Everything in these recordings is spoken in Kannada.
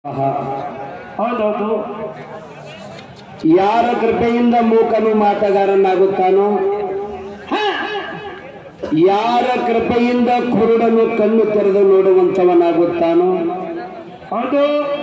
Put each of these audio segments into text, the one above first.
ಹೌದೌದು ಯಾರ ಕೃಪೆಯಿಂದ ಮೂಕನು ಮಾತಗಾರನಾಗುತ್ತಾನೋ ಯಾರ ಕೃಪೆಯಿಂದ ಕುರುಡನು ಕಣ್ಣು ತೆರೆದು ನೋಡುವಂತವನಾಗುತ್ತಾನೋ ಹೌದು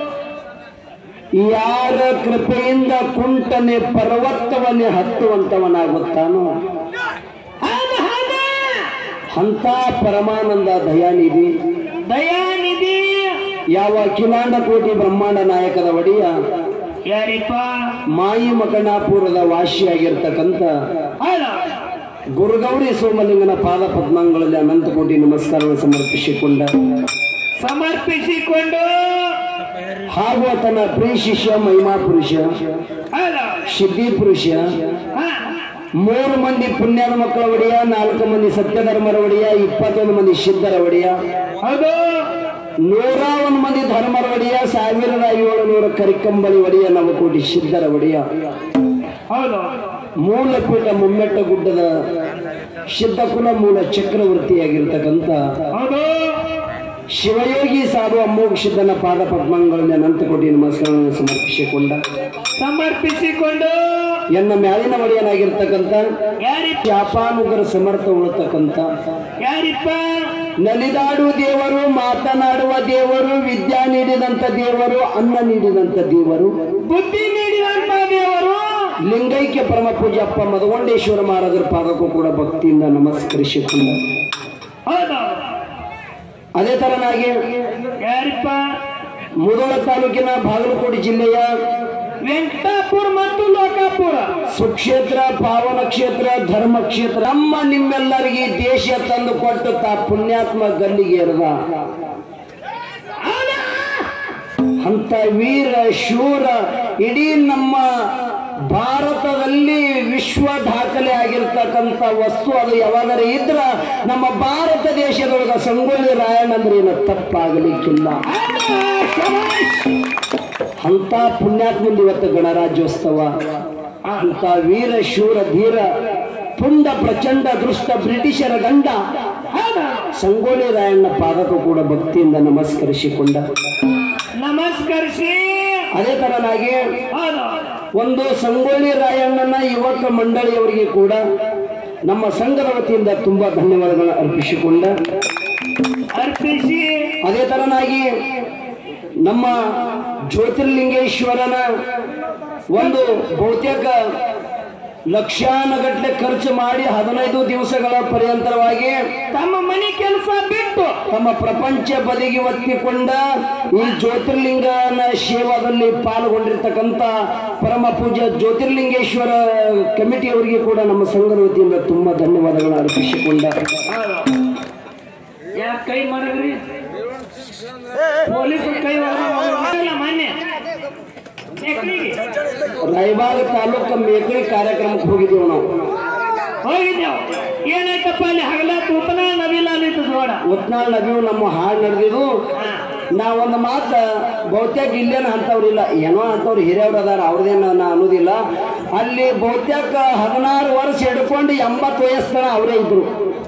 ಯಾರ ಕೃಪೆಯಿಂದ ಕುಂಟನೆ ಪರ್ವತವನ್ನೇ ಹತ್ತುವಂತವನಾಗುತ್ತಾನೋ ಹೌದು ಹೌದು ಅಂತ ಪರಮಾನಂದ ದಯಾನಿಧಿ ದಯಾನಿಧಿ ಯಾವ ಅಖಿಲಾಂಡ ಕೋಟಿ ಬ್ರಹ್ಮಾಂಡ ನಾಯಕದ ಒಡೆಯ ಯಾರಿಪ್ಪ ಮಾಯಿ ಮಕಣಾಪುರದ ವಾಸಿಯಾಗಿರ್ತಕ್ಕಂಥ ಹೌದು ಗುರುಗೌರಿ ಸೋಮಲಿಂಗನ ಪಾದ ಪದ್ಮಾಂಗಳಲ್ಲಿ ಅನಂತ ಕೋಟಿ ನಮಸ್ಕಾರವನ್ನು ಸಮರ್ಪಿಸಿಕೊಂಡ ಸಮರ್ಪಿಸಿಕೊಂಡು ಹಾಗೂ ಆತನ ಪ್ರಿಯ ಶಿಷ್ಯ ಮಹಿಮಾ ಪುರುಷ ಹೌದು ಸಿದ್ಧಿ ಪುರುಷ ಹಾ ಮೂರು ಮಂದಿ ಪುಣ್ಯದ ಮಕ್ಕಳ ಒಡೆಯ ನಾಲ್ಕು ಮಂದಿ ಸತ್ಯಧರ್ಮರ ಒಡೆಯ ಇಪ್ಪತ್ತೊಂದು ಮಂದಿ ಸಿದ್ಧರ ಒಡೆಯ ಹೌದು ನೂರ ಒಂದು ಮಂದಿ ಧರ್ಮರ ಒಡೆಯ ಸಾವಿರದ ಏಳು ನೂರ ಕರಿಕಂಬಳಿ ಒಡೆಯ ನವಕೋಟಿ ಸಿದ್ಧರ ಒಡೆಯ ಹೌದು ಮೂಲಪೀಠ ಮುಮ್ಮೆಟ್ಟ ಗುಡ್ಡದ ಸಿದ್ಧಕುಲ ಮೂಲ ಚಕ್ರವರ್ತಿಯಾಗಿರ್ತಕ್ಕಂಥ ಹೌದು ಶಿವಯೋಗಿ ಸಾಧು ಅಮ್ಮೋಘ ಸಿದ್ಧನ ಪಾದ ಪದ್ಮಗಳಲ್ಲಿ ಅನಂತ ಕೋಟಿ ನಮಸ್ಕಾರವನ್ನು ಸಮರ್ಪಿಸಿಕೊಂಡ ಸಮರ್ಪಿಸಿಕೊಂಡು ಎನ್ನ ಮ್ಯಾಲಿನ ಒಡೆಯನಾಗಿರ್ತಕ್ಕಂಥ ಯಾರಿಪ್ಪ ಶಾಪಾನುಗರ ಸಮರ್ಥ ಉಳತಕ್ಕಂಥ ಯಾರಿಪ್ಪ ನಲಿದಾಡುವ ದೇವರು ಮಾತನಾಡುವ ದೇವರು ವಿದ್ಯಾ ನೀಡಿದಂತ ದೇವರು ಅನ್ನ ನೀಡಿದಂತ ದೇವರು ಬುದ್ಧಿ ನೀಡಿದಂತ ದೇವರು ಲಿಂಗೈಕ್ಯ ಪರಮ ಪೂಜಪ್ಪ ಮದಗೊಂಡೇಶ್ವರ ಮಹಾರಾಜರ ಪಾದಕ್ಕೂ ಕೂಡ ಭಕ್ತಿಯಿಂದ ನಮಸ್ಕರಿಸಿಕೊಂಡ ಹೌದು ಅದೇ ತರನಾಗಿ ಯಾರಿಪ್ಪ ಮುದೋಳ ತಾಲೂಕಿನ ಬಾಗಲಕೋಟೆ ಜಿಲ್ಲೆಯ ವೆಂಕಟಾಪುರ ಮತ್ತು ಲೋಕಾಪುರ ಸುಕ್ಷೇತ್ರ ಪಾವನ ಕ್ಷೇತ್ರ ಧರ್ಮ ಕ್ಷೇತ್ರ ನಮ್ಮ ನಿಮ್ಮೆಲ್ಲರಿಗೆ ದೇಶ ತಂದು ಕೊಟ್ಟು ತಾ ಪುಣ್ಯಾತ್ಮ ಗಲ್ಲಿಗೆ ಎರೆದ ಅಂತ ವೀರ ಶೂರ ಇಡೀ ನಮ್ಮ ಭಾರತದಲ್ಲಿ ವಿಶ್ವ ದಾಖಲೆ ಆಗಿರ್ತಕ್ಕಂಥ ವಸ್ತು ಅದು ಯಾವಾಗರ ಇದ್ರ ನಮ್ಮ ಭಾರತ ದೇಶದೊಳಗ ಸಂಗೊಳ್ಳಿ ರಾಯಣ್ಣ ಅಂದ್ರೆ ಏನು ತಪ್ಪಾಗಲಿಕ್ಕಿಲ್ಲ ಅಂತ ಪುಣ್ಯಾತ್ಮಂದು ಇವತ್ತು ಗಣರಾಜ್ಯೋತ್ಸವ ಅಂತ ವೀರ ಶೂರ ಧೀರ ಪುಂಡ ಪ್ರಚಂಡ ದೃಷ್ಟ ಬ್ರಿಟಿಷರ ಗಂಡ ಸಂಗೊಳ್ಳಿ ರಾಯಣ್ಣ ಪಾದಕ್ಕೂ ಕೂಡ ಭಕ್ತಿಯಿಂದ ನಮಸ್ಕರಿಸಿಕೊಂಡ ನಮಸ್ಕರಿಸಿ ಅದೇ ತರನಾಗಿ ಹೌದು ಒಂದು ಸಂಗೊಳ್ಳಿ ರಾಯಣ್ಣನ ಯುವಕ ಮಂಡಳಿಯವರಿಗೆ ಕೂಡ ನಮ್ಮ ಸಂಘದ ವತಿಯಿಂದ ತುಂಬಾ ಧನ್ಯವಾದಗಳನ್ನು ಅರ್ಪಿಸಿಕೊಂಡ ಅರ್ಪಿಸಿ ಅದೇ ತರನಾಗಿ ನಮ್ಮ ಜ್ಯೋತಿರ್ಲಿಂಗೇಶ್ವರನ ಒಂದು ಬಹುತೇಕ ಲಕ್ಷಾನಗಟ್ಲೆ ಖರ್ಚು ಮಾಡಿ ಹದಿನೈದು ದಿವಸಗಳ ಪರ್ಯಂತರವಾಗಿ ತಮ್ಮ ಮನೆ ಕೆಲಸ ಬಿಟ್ಟು ತಮ್ಮ ಪ್ರಪಂಚ ಬದಿಗೆ ಒತ್ತಿಕೊಂಡ ಈ ಜ್ಯೋತಿರ್ಲಿಂಗನ ಸೇವಾದಲ್ಲಿ ಪಾಲ್ಗೊಂಡಿರ್ತಕ್ಕಂಥ ಪರಮ ಪೂಜ್ಯ ಜ್ಯೋತಿರ್ಲಿಂಗೇಶ್ವರ ಕಮಿಟಿಯವರಿಗೆ ಕೂಡ ನಮ್ಮ ಸಂಘದ ವತಿಯಿಂದ ತುಂಬಾ ಧನ್ಯವಾದಗಳನ್ನು ಅರ್ಪಿಸಿಕೊಂಡ ಯಾಕೆ ಕೈ ಮಾಡಿದ್ರಿ ಪೊಲೀಸರು ಕೈ ಮಾಡಿಲ್ಲ ಮೊನ್ನೆ ಎಕ್ರಿಗೆ ರಾಯಬಾಗ ತಾಲೂಕು ಮೇಕಳಿ ಕಾರ್ಯಕ್ರಮಕ್ಕೆ ಹೋಗಿದ್ದೀವಿ ನಾವು ಹೋಗಿದ್ದೆವು ಏನಾಯ್ತಪ್ಪ ಅಲ್ಲಿ ಹಗಲ ತೂತನ ನವಿಲ ಅಲ್ಲಿತ್ತು ಜೋಡ ಉತ್ನಾಳ್ ನದಿಯು ನಮ್ಮ ಹಾಡು ನಡೆದಿದ್ದು ನಾವೊಂದು ಮಾತು ಬಹುತೇಕ ಇಲ್ಲೇನು ಅಂತವ್ರಿಲ್ಲ ಏನೋ ಅಂತವ್ರು ಹಿರಿಯವ್ರು ಅದಾರ ಅವ್ರದ್ದೇನು ನಾ ಅನ್ನೋದಿಲ್ಲ ಅಲ್ಲಿ ಬಹುತೇಕ ಹದಿನಾರು ವರ್ಷ ಹಿಡ್ಕೊಂಡು ಎಂಬತ್ತು ವಯಸ್ಸನ ಅವರೇ ಇದ್ರು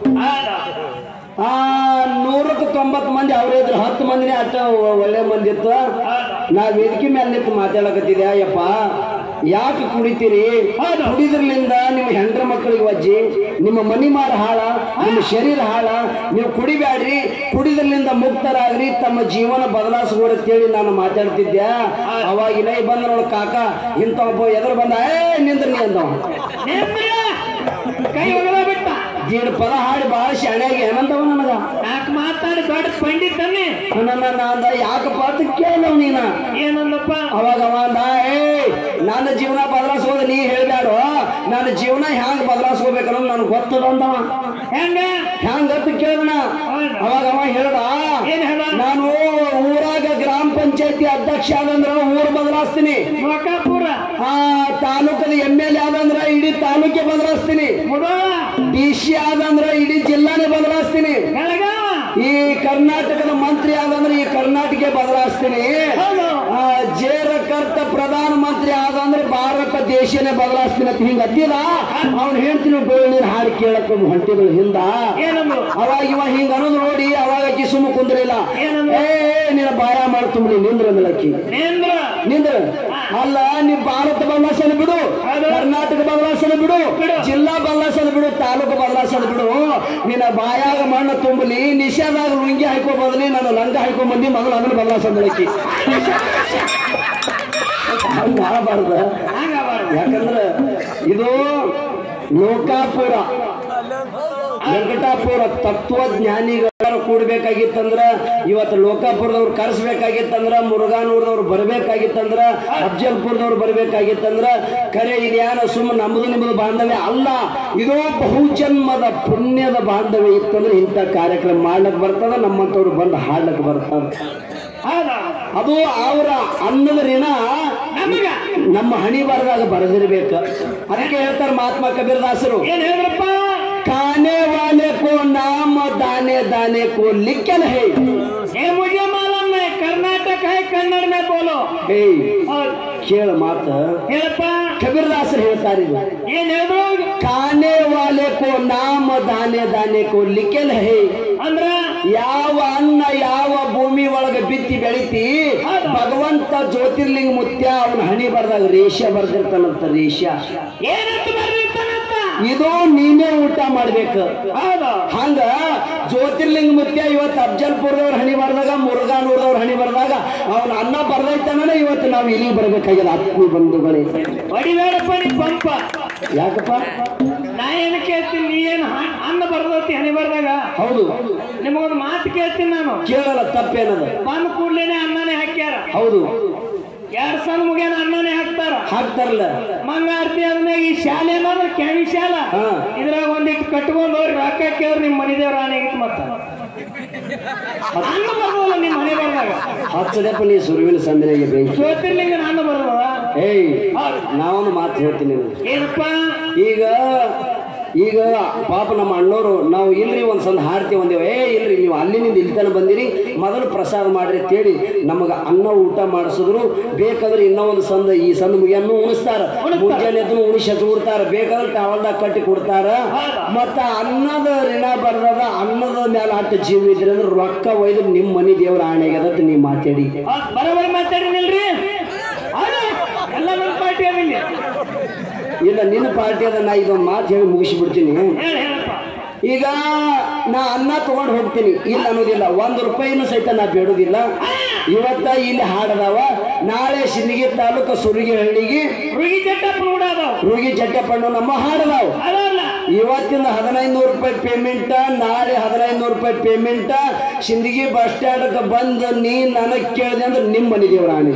ಆ ನೂರಕ್ಕೆ ತೊಂಬತ್ತು ಮಂದಿ ಅವರೇ ಇದ್ರು ಹತ್ತು ಮಂದಿನೇ ಅಷ್ಟ ಒಳ್ಳೆ ಮಂದಿ ಇತ್ತು ನಾ ವೇದಿಕೆ ಮೇಲೆ ನಿಂತು ಮಾತಾಡಕತ್ತಿದ್ದೆ ಅಯ್ಯಪ್ಪ ಯಾಕೆ ಕುಡಿತೀರಿ ಕುಡಿದ್ರಲಿಂದ ನಿಮ್ಮ ಹೆಂಡ್ರ ಮಕ್ಕಳಿಗೆ ವಜ್ಜಿ ನಿಮ್ಮ ಮನಿ ಮಾರ ಹಾಳ ನಿಮ್ಮ ಶರೀರ ಹಾಳ ನೀವು ಕುಡಿಬ್ಯಾಡ್ರಿ ಕುಡಿದ್ರಲಿಂದ ಮುಕ್ತರಾಗ್ರಿ ತಮ್ಮ ಜೀವನ ಬದಲಾಯಿಸ್ಬೋಡಂತೇಳಿ ನಾನು ಮಾತಾಡ್ತಿದ್ದೆ ಅವಾಗ ಇಲ್ಲೇ ಬಂದ ನೋಡು ಕಾಕ ಇಂಥ ಒಬ್ಬ ಎದುರು ಬಂದ ಏ ನಿಂದ್ರಿ ನೀ ಅಂದವ ಕೈ ಒಗದ ಬಿಟ್ಟ ಜೀಡ್ ಪದ ಹಾಡಿ ಬಹಳ ಶಾಣೆಯಾಗಿ ಏನಂದವ ನನಗ ಯಾಕೆ ಮಾತಾಡಿ ದೊಡ್ಡ ಪಂಡಿತನ್ನೇ ನನ್ನ ನಾ ಅಂದ ಯಾಕಪ್ಪ ಅಂತ ಕೇಳವ್ ನೀನ ಏನಂದಪ್ಪ ಅವಾಗ ಅವ ಅಂದ ಏ ನನ್ನ ಜೀವನ ಬದಲಾಯಿಸೋದು ನೀ ಹೇಳ್ಬ್ಯಾಡು ನನ್ನ ಜೀವನ ಹ್ಯಾಂಗ ಬದಲಾಯಿಸ್ಕೋಬೇಕು ಅನ್ನೋದು ನನಗೆ ಗೊತ್ತದ ಅಂದವ ಹೆಂಗ ಹ್ಯಾಂಗ ಅಂತ ಕೇಳ್ದನ ಅವಾಗ ಅವ ಹೇಳ್ದ ಏನ್ ಹೇಳ ನಾನು ಊರಾಗ ಗ್ರಾಮ ಪಂಚಾಯತಿ ಅಧ್ಯಕ್ಷ ಆದಂದ್ರ ಊರ್ ಬದಲಾಯಿಸ್ತೀನಿ ಲೋಕಾಪುರ ಆ ತಾಲೂಕದ ಎಮ್ ಎಲ್ ಎ ಆದಂದ್ರ ಇಡೀ ತಾಲೂಕೆ ಬದಲಾಯಿಸ್ತೀನಿ ಮುದೋಳ ಡಿ ಸಿ ಆದಂದ್ರ ಇಡೀ ಜಿಲ್ಲಾನೇ ಬದಲಾಯಿಸ್ತೀನಿ ಬೆಳಗಾವ ಈ ಕರ್ನಾಟಕದ ಮಂತ್ರಿ ಆದಂದ್ರೆ ಈ ಕರ್ನಾಟಕ ಬದಲಾಯಿಸ್ತೀನಿ ಹೌದು ಆ, ಜೇರ ಕರ್ತ ಪ್ರಧಾನ ಮಂತ್ರಿ ಪ್ರಧಾನಮಂತ್ರಿ ಆದ ಅಂದ್ರೆ ಭಾರತ ದೇಶನೇ ಬದಲಾಯಿಸ್ತೀನಿ ಅಂತ ಹಿಂಗ ಅದ್ದಿಲ್ಲ ಅವ್ನು ಹೇಳ್ತೀನಿ ಡೊಳ್ಳಿನ ಹಾಡು ಕೇಳಕ್ಕೆ ಹೊಂಟಿದ್ರು ಹಿಂದ ಏನಂದ್ರು ಅವಾಗ ಇವ ಹಿಂಗ ಅನ್ನೋದು ನೋಡಿ ಅವಾಗ ಆಕಿ ಸುಮ್ಮ ಕುಂದ್ರಿಲ್ಲ ಏನಂದ್ರು? ಏ ನಿನ್ನ ಬಾಯ ಮಾಡಿ ತುಂಬಿ ನಿಂದ್ರ ಅಂದ್ಲಕ್ಕಿ ನೇಂದ್ರ ನಿಂದ್ರ ಅಲ್ಲ ನೀ ಭಾರತ ಬದಲಾಸನ ಬಿಡು ಹೌದು. ಕರ್ನಾಟಕ ಬದಲಾಸನ ಬಿಡು ಬಿಡು. ಜಿಲ್ಲಾ ಬದಲಾಸನ ಬಿಡು ತಾಲೂಕು ಬದಲಾಸನ ಬಿಡು ನಿನ್ನ ಬಾಯಾಗ ಮಣ್ಣು ತುಂಬಲಿ ನಿಷೇಧಾಗ ಲುಂಗಿ ಹಾಕೋ ಬದಲಿ ನಾನು ಲಂಗ ಹಾಕೋ ಬಂದಿ ಮೊದಲು ಅದನ್ನ ಬದಲಾಸಂದಳಕ್ಕಿ ಹಂಗ ಮಾಡಬಾರ್ದ ಹಂಗಬಾರ್ದು ಯಾಕಂದ್ರೆ ಇದು ಲೋಕಾಪುರ ವೆಂಕಟಾಪುರ ತತ್ವಜ್ಞಾನಿಗಳು ಕೂಡ್ಬೇಕಾಗಿತ್ತಂದ್ರ ಇವತ್ತು ಲೋಕಾಪುರದವ್ರು ಕರೆಸ್ಬೇಕಾಗಿತ್ತಂದ್ರ ಮುರುಘಾನೂರದವ್ರು ಬರ್ಬೇಕಾಗಿತ್ತಂದ್ರ ಅಫ್ಜಲ್ಪುರದವ್ರು ಬರ್ಬೇಕಾಗಿತ್ತಂದ್ರ ಖರೆ ಇದ್ಯಾನ ಸುಮ್ಮ ನಮ್ಮದು ನಿಮ್ಮದು ಬಾಂಧವ್ಯ ಅಲ್ಲ ಇದು ಬಹುಜನ್ಮದ ಪುಣ್ಯದ ಬಾಂಧವ್ಯ ಇತ್ತಂದ್ರೆ ಇಂಥ ಕಾರ್ಯಕ್ರಮ ಮಾಡ್ಲಕ್ ಬರ್ತದ ನಮ್ಮಂತವ್ರು ಬಂದು ಹಾಡ್ಲಕ್ ಬರ್ತಾರ ಹೌದಾ ಅದು ಅವರ ಅನ್ನದ ಋಣ ನಮಗ ನಮ್ಮ ಹಣಿ ಬರದಾಗ ಬರೆದಿರ್ಬೇಕು ಅದಕ್ಕೆ ಹೇಳ್ತಾರೆ ಮಹಾತ್ಮ ಕಬೀರದಾಸರು ಏನ್ ಹೇಳಿದ್ರಪ್ಪ खाने वाले को नाम दाने दाने को लिखल है ये मुझे मालूम नहीं कर्नाटक है कन्नड़ में बोलो ಹೇ और ಕೇಳ ಮಾತ ಹೇಳಪ್ಪ ಕಬೀರದಾಸರು ಹೇಳ್ತಾರೆ ಇದು ಏನ್ ಹೇಳಿದ್ರು खाने वाले को नाम दाने दाने को लिखल है ಅಂದ್ರ ಯಾವ ಅನ್ನ ಯಾವ ಭೂಮಿ ಒಳಗೆ ಬಿತ್ತಿ ಬೆಳಿತಿ ಹೌದು. ಭಗವಂತ ಜ್ಯೋತಿರ್ಲಿಂಗ ಮುತ್ಯ ಅವನ ಹಣಿ ಬರ್ದಾಗ ರೇಷ ಬರ್ದಿರ್ತಾನಂತ ರೇಷ ಏನಂತ ಬರ್ದಿರ್ತಾನಂತ ಇದು ನೀನೇ ಊಟ ಮಾಡ್ಬೇಕು ಹೌದು ಹಂಗ ಜ್ಯೋತಿರ್ಲಿಂಗ ಮುತ್ಯ ಇವತ್ತು ಅಫ್ಜಲ್ಪುರದವ್ರ ಹಣಿ ಬರ್ದಾಗ ಮುರುಘಾನೂರದವ್ರ ಹಣಿ ಬರ್ದಾಗ ಅವನ ಅನ್ನ ಬರ್ದೈತಾನ ಇವತ್ತು ನಾವು ಇಲ್ಲಿಗೆ ಬರ್ಬೇಕಾಗಿಲ್ಲ ಆತ್ಮೀಯ ಬಂಧುಗಳೇ ಹೊಡಿಬೇಡಪ್ಪ ನೀ ಪಂಪ ಯಾಕಪ್ಪ ನಾ ಏನ್ ಕೇಳ್ತೀನಿ ನೀ ಏನ್ ಹ- ಅನ್ನ ಬರ್ದೋತಿ ಹನಿ ಬರ್ದಾಗ ಹೌದು ನಿಮಗೊಂದು ಮಾತು ಕೇಳ್ತೀನಿ ನಾನು ಕೇಳಲ್ಲ ತಪ್ಪೇನದ ಬಂದ ಕೂಡ್ಲೇನೆ ಅನ್ನನೇ ಹಾಕ್ಯಾರ ಹೌದು ಎರಡ್ ಸಲ ಮುಗಿಯನ ಅನ್ನನೇ ಹಾಕ್ತಾರ ಹಾಕ್ತಾರಲ್ಲ ಮಂಗಾರತಿ ಆದ್ಮೇಲೆ ಈ ಶಾಲೆ ಅನ್ನೋದ್ರ ಕ್ಯಾವಿ ಶಾಲ ಹಾ. ಇದ್ರಾಗ ಒಂದಿಟ್ಟು ಕಟ್ಕೊಂಡು ಹೋಗಿ ರೊಕ್ಕ ಕೇಳ್ರಿ ನಿಮ್ಮ ಮನೆ ದೇವ್ರ ಆನೆಗಿತ್ತು ಮತ್ತ ಅನ್ನ ಬರ್ಬೋದ ನಿಮ್ಮ ಮನೆ ಬರ್ದಾಗ ಹಚ್ಚದಪ್ಪ ನೀ ಸುರುವಿನ ಸಂದಿನಾಗೆ ಬೆಂಕಿ ಜ್ಯೋತಿರ್ಲಿಂಗನ ಅನ್ನ ಬರ್ಬೋದ ಏಯ್ ನಾವೊಂದು ಮಾತು ಹೇಳ್ತೀನಿ ನಿನಗೆ. ಏನಪ್ಪ ಈಗ ಈಗ ಪಾಪ ನಮ್ಮ ಅಣ್ಣೋರು ನಾವು ಇಲ್ರಿ ಒಂದ್ ಸಲ ಹಾಡ್ತೀವಿ ಒಂದೇವ ಏ ಇಲ್ರಿ ನೀವು ಅಲ್ಲಿನಿಂದ ಇಲ್ತನ ಬಂದಿರಿ ಮೊದಲು ಪ್ರಸಾದ ಮಾಡ್ರಿ ಅಂತೇಳಿ ನಮಗ ಅನ್ನ ಊಟ ಮಾಡಿಸಿದ್ರು ಬೇಕಾದ್ರೆ ಇನ್ನೂ ಒಂದು ಸಂದ ಈ ಸಂದ ಮುಗಿಯನ್ನು ಉಣಿಸ್ತಾರ ಮುಂಜಾನೆ ಎದ್ದು ಉಣಿಸಿ ಹಚ್ಚಿಬಿಡ್ತಾರ ಬೇಕಾದ್ರೆ ಟವಲ್ದಾಗ ಕಟ್ಟಿ ಕೊಡ್ತಾರ ಮತ್ತ ಅನ್ನದ ಋಣ ಬರ್ದದ ಅನ್ನದ ಮೇಲೆ ಅಟ್ಟ ಜೀವ ಇದ್ರಿ ಅಂದ್ರೆ ರೊಕ್ಕ ಒಯ್ದು ನಿಮ್ಮ ಮನೆ ದೇವ್ರ ಆಣೆಗದತ್ ನೀವು ಮಾತಾಡಿ ಆ, ಬರೋಬ್ಬರಿ ಮಾತಾಡಿನಿಲ್ರಿ ಹೌದು ಎಲ್ಲ ನನ್ನ ಪಾರ್ಟಿ ಅದಿಲ್ಲಿ ಇಲ್ಲ ನಿನ್ನ ಪಾರ್ಟಿ ಅದ ನಾ ಇದೊಂದು ಮಾತು ಹೇಳಿ ಮುಗಿಸಿಬಿಡ್ತೀನಿ ಹೇಳಿ ಹೇಳಪ್ಪ ಈಗ ನಾ ಅನ್ನ ತಗೊಂಡು ಹೋಗ್ತೀನಿ ಇಲ್ಲ ಅನ್ನೋದಿಲ್ಲ ಒಂದು ರೂಪಾಯಿನೂ ಸಹಿತ ನಾ ಬೇಡುದಿಲ್ಲ ಇವತ್ತ ಇಲ್ಲಿ ಹಾಡದವ ನಾಳೆ ಸಿಂದಗಿ ತಾಲೂಕು ಸುರಗಿಹಳ್ಳಿಗೆ ರುಗಿ ಚಟ್ಟಪ್ಪ ಕೂಡ ಅದಾವ ರುಗಿ ಚಟ್ಟಪ್ಪಣ್ಣು ನಮ್ಮ ಹಾಡದಾವ ಅದಲ್ಲ ಇವತ್ತಿನ ಹದಿನೈದು ನೂರು ರೂಪಾಯಿ ಪೇಮೆಂಟ್ ನಾಳೆ ಹದಿನೈದು ನೂರು ರೂಪಾಯಿ ಪೇಮೆಂಟ್ ಸಿಂದಗಿ ಬಸ್ ಸ್ಟ್ಯಾಂಡ್ಗೆ ಬಂದು ನೀ ನನಗೆ ಕೇಳಿದೆ ಅಂದ್ರೆ ನಿಮ್ಮ ಮನೆ ದೇವ್ರ ಆಣೆ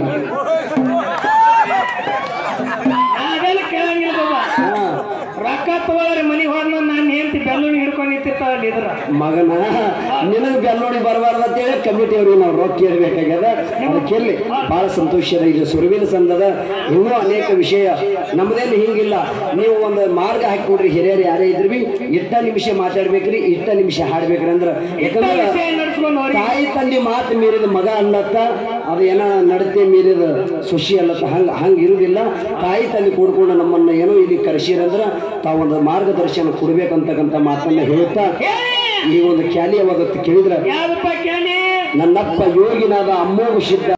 ಅದೆಲ್ಲ ಕೇಳಂಗಿಲ್ಲ ಬಾಬಾ ಹಾ. ರೊಕ್ಕ ತಗೊಳ್ರಿ ಮನೆಗೆ ಹೋದ್ನ ನಾನು ಹೇಳ್ತಿ ಬೆಲ್ಲೂನಿ ಹಿಡ್ಕೊಂಡು ನಿಂತಿರ್ತಾವಲ್ಲ ಇದ್ರ ಮಗನ ನಿನಗೆ ಬೆಲ್ಲೋಡಿ ಬರಬಾರ್ದು ಅಂತೇಳಿ ಕಮಿಟಿ ಅವ್ರಿಗೆ ನಾವು ರೊಕ್ಕ ಕೇಳಬೇಕಾಗ್ಯದ ಅದಕ್ಕೆಲ್ಲಿ ಬಹಳ ಸಂತೋಷದ ಇದು ಸುರುವಿನ ಸಂದದ ಇನ್ನೂ ಅನೇಕ ವಿಷಯ ನಮ್ದೇನು ಹಿಂಗಿಲ್ಲ ನೀವು ಒಂದು ಮಾರ್ಗ ಹಾಕಿಕೊಡ್ರಿ ಹಿರಿಯರು ಯಾರೇ ಇದ್ರಿ ಬಿ ಇಟ್ಟ ನಿಮಿಷ ಮಾತಾಡ್ಬೇಕ್ರಿ ಇಟ್ಟ ನಿಮಿಷ ಹಾಡ್ಬೇಕ್ರಿ ಅಂದ್ರೆ ಯಾಕಂದ್ರೆ ವಿಷಯ ನಡ್ಸ್ಕೊಂಡು ಅವ್ರಿಗೆ ತಾಯಿ ತಂದೆ ಮಾತು ಮೀರಿದ ಮಗ ಅಲ್ಲತ್ತ ಅದು ಏನೋ ನಡತೆ ಮೀರಿದ ಸುಶಿ ಅಲ್ಲತ್ತ ಹಂಗ ಹಂಗ ಇರುವುದಿಲ್ಲ ತಾಯಿ ತಂದೆ ಕೂಡ್ಕೊಂಡು ನಮ್ಮನ್ನ ಏನೋ ಇಲ್ಲಿ ಕರೆಸಿರಂದ್ರ ತಾವೊಂದು ಮಾರ್ಗದರ್ಶನ ಕೊಡ್ಬೇಕಂತಕ್ಕಂಥ ಮಾತನ್ನ ಹೇಳ್ತಾ ಈ ಒಂದು ಖ್ಯಾಲಿ ಯಾವಾಗ ಕೇಳಿದ್ರ ಯಾವ್ದಪ್ಪ ಕ್ಯಾನಿ ನನ್ನಪ್ಪ ಯೋಗಿನಾದ ಅಮ್ಮೋಗ ಸಿದ್ಧ